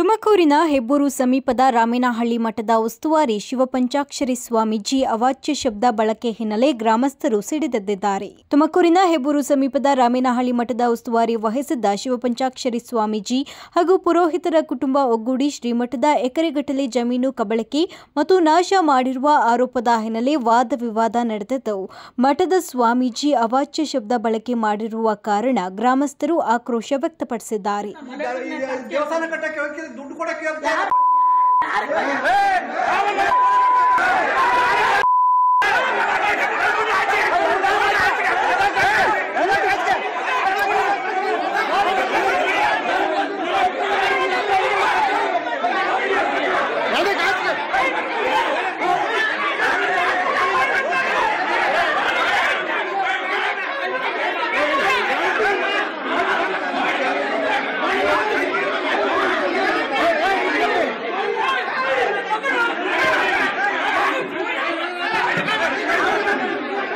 ತುಮಕೂರಿನ ಹೆಬ್ಬೂರು ಸಮೀಪದ ರಾಮೇನಹಳ್ಳಿ ಮಠದ ಉಸ್ತುವಾರಿ ಶಿವಪಂಚಾಕ್ಷರಿ ಸ್ವಾಮೀಜಿ ಅವಾಚ್ಯ ಶಬ್ದ ಬಳಕೆ ಹಿನ್ನೆಲೆ ಗ್ರಾಮಸ್ಥರು ಸಿಡಿದೆದ್ದಿದ್ದಾರೆ ತುಮಕೂರಿನ ಹೆಬ್ಬೂರು ಸಮೀಪದ ರಾಮೇನಹಳ್ಳಿ ಮಠದ ಉಸ್ತುವಾರಿ ವಹಿಸಿದ್ದ ಶಿವಪಂಚಾಕ್ಷರಿ ಸ್ವಾಮೀಜಿ ಹಾಗೂ ಪುರೋಹಿತರ ಕುಟುಂಬ ಒಗ್ಗೂಡಿ ಶ್ರೀಮಠದ ಎಕರೆಗಟ್ಟಲೆ ಜಮೀನು ಕಬಳಕೆ ಮತ್ತು ನಾಶ ಮಾಡಿರುವ ಆರೋಪದ ಹಿನ್ನೆಲೆ ವಾದ ವಿವಾದ ನಡೆದಿದ್ದು ಮಠದ ಸ್ವಾಮೀಜಿ ಅವಾಚ್ಯ ಶಬ್ದ ಬಳಕೆ ಮಾಡಿರುವ ಕಾರಣ ಗ್ರಾಮಸ್ಥರು ಆಕ್ರೋಶ ವ್ಯಕ್ತಪಡಿಸಿದ್ದಾರೆ ಈಗ ದೇವಸ್ಥಾನ ಕಟ್ಟಕ್ಕೆ ಹೋಗ್ತಿದ್ರೆ ದುಡ್ಡು ಕೊಡಕ್ಕೆ ಹೋಗ್ತಾರೆ